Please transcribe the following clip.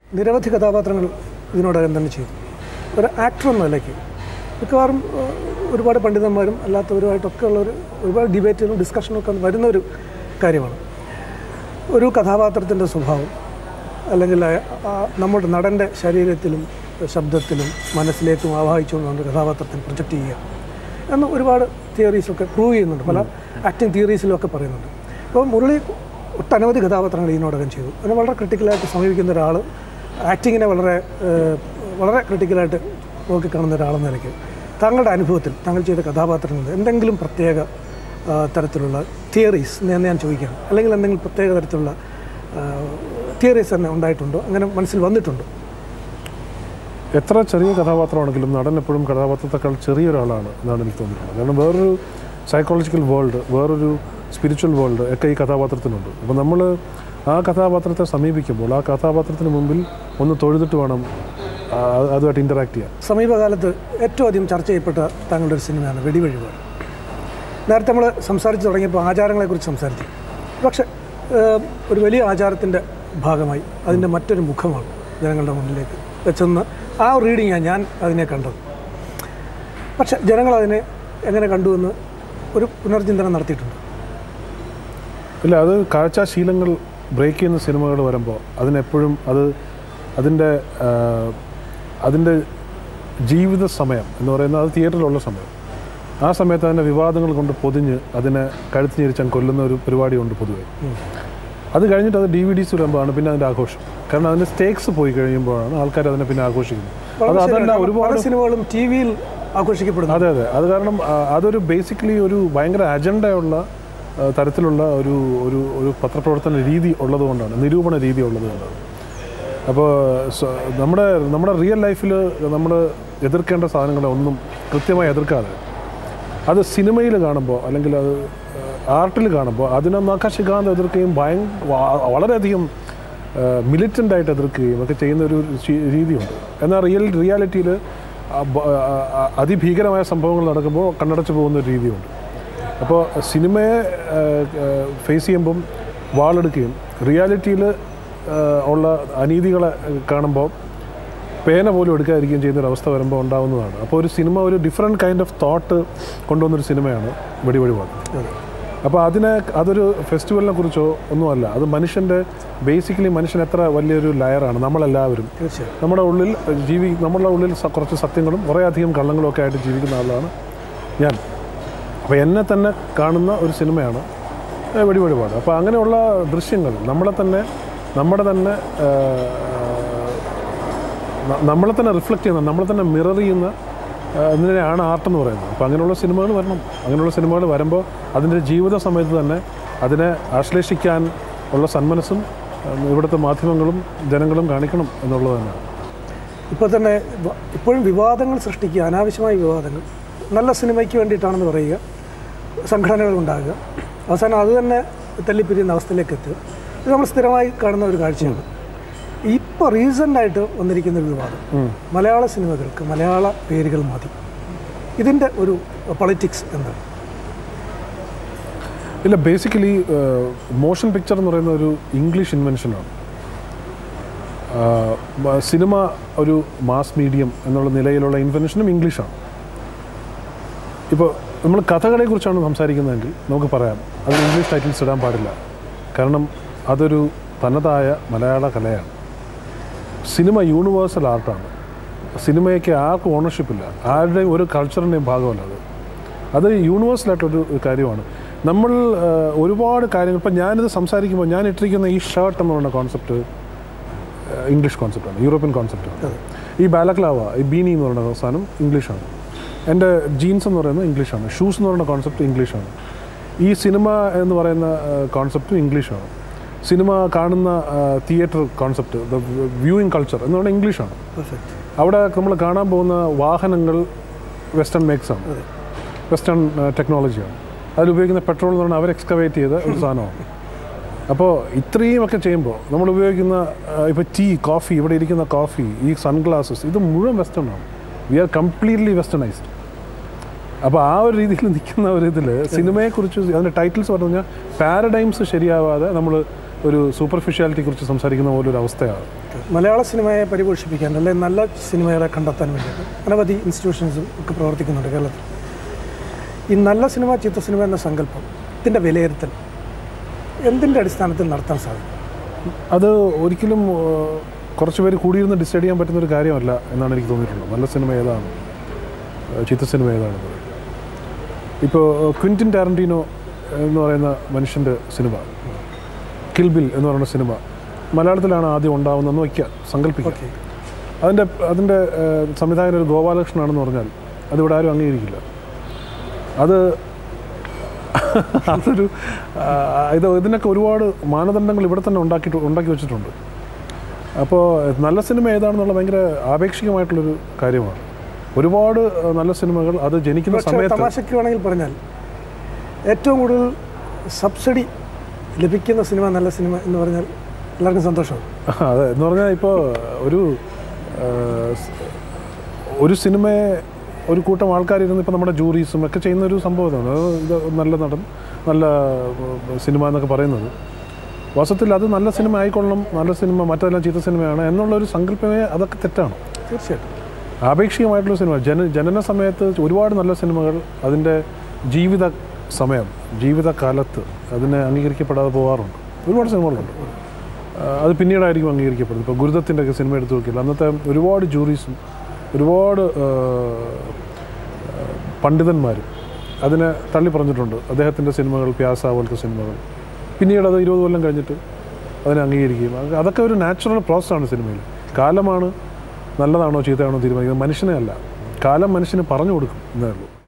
നിരവധി കഥാപാത്രങ്ങൾ ഇതിനോടകം തന്നെ ചെയ്തു ഒരു ആക്ടർ എന്ന നിലയ്ക്ക് മിക്കവാറും ഏഹ്, ഒരുപാട് പണ്ഡിതന്മാരും അല്ലാത്തവരുമായിട്ടൊക്കെ ഉള്ള ഒരു ഒരുപാട് ഡിബേറ്റുകളും ഡിസ്കഷനും ഒക്കെ വരുന്ന ഒരു കാര്യമാണ് ഒരു കഥാപാത്രത്തിൻ്റെ സ്വഭാവം അല്ലെങ്കിൽ ആ- ആ നമ്മുടെ നടൻ്റെ ശരീരത്തിലും ശബ്ദത്തിലും മനസ്സിലേക്കും ആവാഹിച്ചുകൊണ്ടാണ് ഒരു കഥാപാത്രത്തിന് പ്രൊജക്റ്റ് ചെയ്യുക എന്ന് ഒരുപാട് തിയറീസൊക്കെ പ്രൂവ് ചെയ്യുന്നുണ്ട് പല ആക്ടിങ് തിയറീസിലും ഒക്കെ പറയുന്നുണ്ട് അപ്പോൾ മുരളി ഒട്ടനവധി കഥാപാത്രങ്ങൾ ഇതിനോടകം ചെയ്തു അതിനെ വളരെ ക്രിട്ടിക്കലായിട്ട് സമീപിക്കുന്ന ഒരാൾ ആക്ടിങ്ങിനെ വളരെ ഏഹ്, വളരെ ക്രിട്ടിക്കലായിട്ട് നോക്കിക്കാണുന്ന ഒരാളെന്ന നിലയ്ക്ക് താങ്കളുടെ അനുഭവത്തിൽ താങ്കൾ ചെയ്ത കഥാപാത്രങ്ങളിൽ എന്തെങ്കിലും പ്രത്യേക ആ, തരത്തിലുള്ള തിയറീസ് എന്ന് ഞാൻ ചോദിക്കാം അല്ലെങ്കിൽ എന്തെങ്കിലും പ്രത്യേക തരത്തിലുള്ള തിയറീസ് തന്നെ ഉണ്ടായിട്ടുണ്ടോ അങ്ങനെ മനസ്സിൽ വന്നിട്ടുണ്ടോ എത്ര ചെറിയ കഥാപാത്രമാണെങ്കിലും നടൻ എപ്പോഴും കഥാപാത്രത്തെക്കാൾ ചെറിയൊരാളാണ് എന്നാണ് എനിക്ക് തോന്നിയിട്ടുള്ളത് കാരണം വേറൊരു സൈക്കോളജിക്കൽ വേൾഡ് വേറൊരു സ്പിരിച്വൽ വേൾഡ് ഒക്കെ ഈ കഥാപാത്രത്തിനുണ്ട് അപ്പോൾ നമ്മൾ ആ കഥാപാത്രത്തെ സമീപിക്കുമ്പോൾ ആ കഥാപാത്രത്തിന് മുമ്പിൽ ഒന്ന് തൊഴുതിട്ട് വേണം ആ, അതുമായിട്ട് ഇൻറ്ററാക്ട് ചെയ്യാൻ സമീപകാലത്ത് ഏറ്റവും അധികം ചർച്ച ചെയ്യപ്പെട്ട താങ്കളുടെ ഒരു സിനിമയാണ് വെടിവഴിവ് നേരത്തെ നമ്മൾ സംസാരിച്ച് തുടങ്ങിയപ്പോൾ ആചാരങ്ങളെക്കുറിച്ച് സംസാരിച്ചു പക്ഷേ ഏഹ്, ഒരു വലിയ ആചാരത്തിൻ്റെ ഭാഗമായി അതിൻ്റെ മറ്റൊരു മുഖമാണ് ജനങ്ങളുടെ മുന്നിലേക്ക് വെച്ചെന്ന് ആ റീഡിങ്ങാണ് ഞാൻ അതിനെ കണ്ടത് പക്ഷെ ജനങ്ങൾ അതിനെ എങ്ങനെ കണ്ടുവെന്ന് ഒരു പുനർചിന്തനം നടത്തിയിട്ടുണ്ട് ഇല്ല അത് കാഴ്ചാശീലങ്ങൾ ബ്രേക്ക് ചെയ്യുന്ന സിനിമകൾ വരുമ്പോൾ അതിനെപ്പോഴും അത് അതിൻ്റെ ആ, അതിൻ്റെ ജീവിത സമയം എന്ന് പറയുന്നത് അത് തിയേറ്ററിലുള്ള സമയം ആ സമയത്ത് അതിൻ്റെ വിവാദങ്ങൾ കൊണ്ട് പൊതിഞ്ഞ് അതിനെ കഴുത്ത് ഞെരിച്ചാൻ കൊല്ലുന്ന ഒരു പരിപാടിയുണ്ട് പൊതുവെ അത് കഴിഞ്ഞിട്ട് അത് ഡി വി ഡിസ് വരുമ്പോഴാണ് പിന്നെ അതിൻ്റെ ആഘോഷം കാരണം അതിൻ്റെ സ്റ്റേക്സ് പോയി കഴിയുമ്പോഴാണ് ആൾക്കാർ അതിനെ പിന്നെ ആഘോഷിക്കുന്നത് അത് വളരെ അതല്ല ശരിയാണ്. പല ഒരുപാട് സിനിമകളും ടി വിയിൽ ആഘോഷിക്കപ്പെടുന്നു അതെ അതെ അത് കാരണം ആ, അതൊരു ബേസിക്കലി ഒരു ഭയങ്കര അജണ്ടയുള്ള ആ, തരത്തിലുള്ള ഒരു ഒരു ഒരു പത്രപ്രവർത്തന രീതി ഉള്ളതുകൊണ്ടാണ് നിരൂപണ രീതി ഉള്ളതുകൊണ്ടാണ് അപ്പോൾ സ- നമ്മുടെ നമ്മുടെ റിയൽ ലൈഫിൽ നമ്മൾ എതിർക്കേണ്ട സാധനങ്ങളെ ഒന്നും കൃത്യമായി എതിർക്കാതെ അത് സിനിമയിൽ കാണുമ്പോൾ അല്ലെങ്കിൽ അത് ആർട്ടിൽ കാണുമ്പോൾ അതിനെ നഖശികാന്ത് എതിർക്കുകയും ഭയ വ- വളരെയധികം മിലിറ്റൻ്റ് ആയിട്ട് എതിർക്കുകയും ഒക്കെ ചെയ്യുന്ന ഒരു ശീ- രീതിയുണ്ട് എന്നാൽ റിയൽ റിയാലിറ്റിയിൽ അതിഭീകരമായ സംഭവങ്ങൾ നടക്കുമ്പോൾ കണ്ണടച്ചു പോകുന്ന ഒരു രീതിയുണ്ട് അപ്പോൾ സിനിമയെ ഫേസ് ചെയ്യുമ്പം വാളെടുക്കുകയും റിയാലിറ്റിയിൽ ഉള്ള അനീതികളെ കാണുമ്പോൾ പേന പോലും എടുക്കാതിരിക്കുകയും ചെയ്യുന്ന ഒരു അവസ്ഥ വരുമ്പോൾ ഉണ്ടാവുന്നതാണ് അപ്പോൾ ഒരു സിനിമ ഒരു ഡിഫറെൻറ്റ് കൈൻഡ് ഓഫ് തോട്ട് കൊണ്ടുവന്നൊരു സിനിമയാണ് വെടിവഴിപാട് അപ്പോൾ അതിനെ അതൊരു ഫെസ്റ്റിവലിനെ കുറിച്ചോ ഒന്നുമല്ല അത് മനുഷ്യൻ്റെ ബേസിക്കലി മനുഷ്യൻ എത്ര വലിയൊരു ലെയറാണ് നമ്മളെല്ലാവരും തീർച്ചയായും നമ്മുടെ ഉള്ളിൽ ജീവി നമ്മുടെ ഉള്ളിൽ സ- കുറച്ച് സത്യങ്ങളും കുറേ അധികം കള്ളങ്ങളും ഒക്കെ ആയിട്ട് ജീവിക്കുന്ന ആളാണ് ഞാൻ അപ്പോൾ എന്നെ തന്നെ കാണുന്ന ഒരു സിനിമയാണ് ഏഹ്, വെടിവഴിപാട് അപ്പോൾ അങ്ങനെയുള്ള ദൃശ്യങ്ങൾ നമ്മളെ തന്നെ നമ്മുടെ തന്നെ ഏഹ്, ന- നമ്മളെ തന്നെ റിഫ്ലക്റ്റ് ചെയ്യുന്ന നമ്മളെ തന്നെ മിറർ ചെയ്യുന്ന ഏഹ്, ഇതിനെയാണ് ആർട്ട് എന്ന് പറയുന്നത് അപ്പോൾ അങ്ങനെയുള്ള സിനിമകൾ വരണം അങ്ങനെയുള്ള സിനിമകൾ വരുമ്പോൾ അതിൻ്റെ ജീവിത സമയത്ത് തന്നെ അതിനെ ആശ്ലേഷിക്കാൻ ഉള്ള സന്മനസ്സും ഏഹ്, ഇവിടുത്തെ മാധ്യമങ്ങളും ജനങ്ങളും കാണിക്കണം എന്നുള്ളത് തന്നെയാണ് ഇപ്പോൾ തന്നെ വ- ഇപ്പോഴും വിവാദങ്ങൾ സൃഷ്ടിക്കുക അനാവശ്യമായ വിവാദങ്ങൾ നല്ല സിനിമയ്ക്ക് വേണ്ടിയിട്ടാണെന്ന് പറയുക സംഘടനകൾ ഉണ്ടാകുക അവസാനം അത് തന്നെ തല്ലിപ്പിരിയുന്ന അവസ്ഥയിലേക്ക് എത്തുക ഇത് നമ്മൾ സ്ഥിരമായി കാണുന്ന ഒരു കാഴ്ചയാണ് ഇപ്പോൾ റീസെൻ്റായിട്ട് വന്നിരിക്കുന്ന ഒരു വിവാദം മലയാള സിനിമകൾക്ക് മലയാള പേരുകൾ മതി ഇതിൻ്റെ ഒരു പൊളിറ്റിക്സ് എന്താണ് ഇല്ല ബേസിക്കലി മോഷൻ പിക്ചർ എന്ന് പറയുന്ന ഒരു ഇംഗ്ലീഷ് ഇൻവെൻഷനാണ് സിനിമ ഒരു മാസ് മീഡിയം എന്നുള്ള നിലയിലുള്ള ഇൻവെൻഷനും ഇംഗ്ലീഷാണ് ഇപ്പോൾ നമ്മൾ കഥകളെ കുറിച്ചാണ് സംസാരിക്കുന്നതെങ്കിൽ നമുക്ക് പറയാം അത് ഇംഗ്ലീഷ് ടൈറ്റിൽസ് ഇടാൻ പാടില്ല കാരണം അതൊരു തനതായ മലയാള കലയാണ് സിനിമ യൂണിവേഴ്സൽ ആർട്ടാണ് സിനിമയ്ക്ക് ആർക്കും ഓണർഷിപ്പില്ല ആരുടെയും ഒരു കൾച്ചറിൻ്റെയും ഭാഗമല്ല അത് അത് യൂണിവേഴ്സലായിട്ടൊരു കാര്യമാണ് നമ്മൾ ആ, ഒരുപാട് കാര്യങ്ങൾ ഇപ്പം ഞാനിത് സംസാരിക്കുമ്പോൾ ഞാൻ ഇട്ടിരിക്കുന്ന ഈ ഷർട്ട് എന്ന് പറയുന്ന കോൺസെപ്റ്റ് ഇംഗ്ലീഷ് കോൺസെപ്റ്റാണ് യൂറോപ്യൻ കോൺസെപ്റ്റാണ് ഈ ബാലക്ലാവ ഈ ബീനി എന്ന് പറയുന്ന സാധനം ഇംഗ്ലീഷാണ് എൻ്റെ ജീൻസ് എന്ന് പറയുന്നത് ഇംഗ്ലീഷാണ് ഷൂസ് എന്ന് പറയുന്ന കോൺസെപ്റ്റ് ഇംഗ്ലീഷാണ് ഈ സിനിമ എന്ന് പറയുന്ന കോൺസെപ്റ്റും ഇംഗ്ലീഷാണ് സിനിമ കാണുന്ന theatre concept the viewing culture എന്ന് പറയുന്നത് ഇംഗ്ലീഷാണ് പെർഫെക്റ്റ് അവിടെ നമ്മൾ കാണാൻ പോകുന്ന വാഹനങ്ങൾ വെസ്റ്റേൺ മേക്സ് ആണ് വെസ്റ്റേൺ ടെക്നോളജിയാണ് അതിൽ ഉപയോഗിക്കുന്ന പെട്രോൾ എന്ന് പറഞ്ഞാൽ അവർ എക്സ്കവേറ്റ് ചെയ്ത ഒരു സാധനമാണ് അപ്പോൾ ഇത്രയും ഒക്കെ ചെയ്യുമ്പോൾ നമ്മൾ ഉപയോഗിക്കുന്ന ഇപ്പോൾ ടീ കോഫി ഇവിടെ ഇരിക്കുന്ന കോഫി ഈ സൺഗ്ലാസസ് ഇത് മുഴുവൻ വെസ്റ്റേൺ ആണ് വി ആർ കംപ്ലീറ്റ്ലി വെസ്റ്റേണൈസ്ഡ് അപ്പോൾ ആ ഒരു രീതിയിൽ നിൽക്കുന്ന ഒരു ഇതിൽ സിനിമയെക്കുറിച്ച് അതിൻ്റെ ടൈറ്റിൽസ് പറഞ്ഞു കഴിഞ്ഞാൽ പാരഡൈംസ് ശരിയാവാതെ നമ്മൾ ഒരു സൂപ്പർഫിഷ്യാലിറ്റി കുറിച്ച് സംസാരിക്കുന്ന പോലെ ഒരു അവസ്ഥയാണ് മലയാള സിനിമയെ പരിപോഷിപ്പിക്കാൻ അല്ലെങ്കിൽ നല്ല സിനിമകളെ കണ്ടെത്താൻ വേണ്ടിയിട്ട് അനവധി ഇൻസ്റ്റിറ്റ്യൂഷൻസും ഒക്കെ പ്രവർത്തിക്കുന്നുണ്ട് കേരളത്തിൽ ഈ നല്ല സിനിമ ചിത്ര സിനിമ എന്ന സങ്കല്പം ഇതിൻ്റെ വിലയിരുത്തൽ എന്തിൻ്റെ അടിസ്ഥാനത്തിൽ നടത്താൻ സാധിക്കും അത് ഒരിക്കലും ഏഹ്, കുറച്ച് പേര് കൂടിയിരുന്ന് ഡിസൈഡ് ചെയ്യാൻ പറ്റുന്ന ഒരു കാര്യമല്ല എന്നാണ് എനിക്ക് തോന്നിയിട്ടുള്ളത് നല്ല സിനിമ ഏതാണ് ഏഹ്, ചീത്ത സിനിമ ഏതാണെന്ന് ഇപ്പോൾ ക്വിൻറ്റിൻ ടാരൻറ്റീനോ എന്ന് പറയുന്ന മനുഷ്യൻ്റെ സിനിമ കിൽബിൽ എന്ന് പറയുന്ന സിനിമ മലയാളത്തിലാണ് ആദ്യം ഉണ്ടാവുന്നതെന്ന് വയ്ക്കുക സങ്കല്പിക്കുക ഓക്കെ അതിൻ്റെ അതിൻ്റെ ഏഹ്, സംവിധായകൻ ഒരു ഗോപാലകൃഷ്ണനാണെന്ന് പറഞ്ഞാൽ അതിവിടെ ആരും അംഗീകരിക്കില്ല അത് അതൊരു ആ, ഇത് ഇതിനൊക്കെ ഒരുപാട് മാനദണ്ഡങ്ങൾ ഇവിടെ തന്നെ ഉണ്ടാക്കിയിട്ട് ഉണ്ടാക്കി വെച്ചിട്ടുണ്ട് അപ്പോൾ നല്ല സിനിമ ഏതാണെന്നുള്ള ഭയങ്കര ആപേക്ഷികമായിട്ടുള്ളൊരു കാര്യമാണ് ഒരുപാട് ആ, നല്ല സിനിമകൾ അത് ജനിക്കുന്ന പക്ഷേ സമയത്ത് തമാശയ്ക്ക് വേണമെങ്കിൽ പറഞ്ഞാൽ ഏറ്റവും കൂടുതൽ സബ്സിഡി ലഭിക്കുന്ന സിനിമ നല്ല സിനിമ എന്ന് പറഞ്ഞാൽ എല്ലാവർക്കും സന്തോഷമാണ് അതെ എന്ന് പറഞ്ഞാൽ ഇപ്പോൾ ഒരു ആ, സ്- ഒരു സിനിമയെ ഒരു കൂട്ടം ആൾക്കാരിരുന്ന് ഇപ്പോൾ നമ്മുടെ ജൂറീസും ഒക്കെ ചെയ്യുന്ന ഒരു സംഭവമാണ് അത് ഇത് നല്ല നടൻ നല്ല ആ, സിനിമ എന്നൊക്കെ പറയുന്നത് വാസ്തവത്തിൽ അത് നല്ല സിനിമ ആയിക്കൊള്ളണം നല്ല സിനിമ മറ്റെല്ലാം ചീത്ത സിനിമയാണ് എന്നുള്ളൊരു സങ്കല്പമേ അതൊക്കെ തെറ്റാണ് തീർച്ചയായിട്ടും ആപേക്ഷികമായിട്ടുള്ള സിനിമ ജന ജനന സമയത്ത് ഒരുപാട് നല്ല സിനിമകൾ അതിൻ്റെ ജീവിത സമയം ജീവിതകാലത്ത് അതിനെ അംഗീകരിക്കപ്പെടാതെ പോകാറുണ്ട് ഒരുപാട് സിനിമകളുണ്ട് ആ, അത് പിന്നീടായിരിക്കും അംഗീകരിക്കപ്പെടുന്നത് ഇപ്പോൾ ഗുരുദത്തിൻ്റെ ഒക്കെ സിനിമ എടുത്തു നോക്കിയാൽ അന്നത്തെ ഒരുപാട് ജൂറീസും ഒരുപാട് ആ, ആ, പണ്ഡിതന്മാരും അതിനെ തള്ളി പറഞ്ഞിട്ടുണ്ട് അദ്ദേഹത്തിൻ്റെ സിനിമകൾ പ്യാസ പോലത്തെ സിനിമകൾ പിന്നീട് അത് ഇരുപത് കൊല്ലം കഴിഞ്ഞിട്ട് അതിനെ അംഗീകരിക്കുകയും അത് അതൊക്കെ ഒരു നാച്ചുറൽ പ്രോസസ്സാണ് സിനിമയിൽ കാലമാണ് നല്ലതാണോ ചീത്തയാണോ തീരുമാനിക്കുന്നത് മനുഷ്യനെ അല്ല കാലം മനുഷ്യന് പറഞ്ഞു കൊടുക്കും എന്നേ ഉള്ളൂ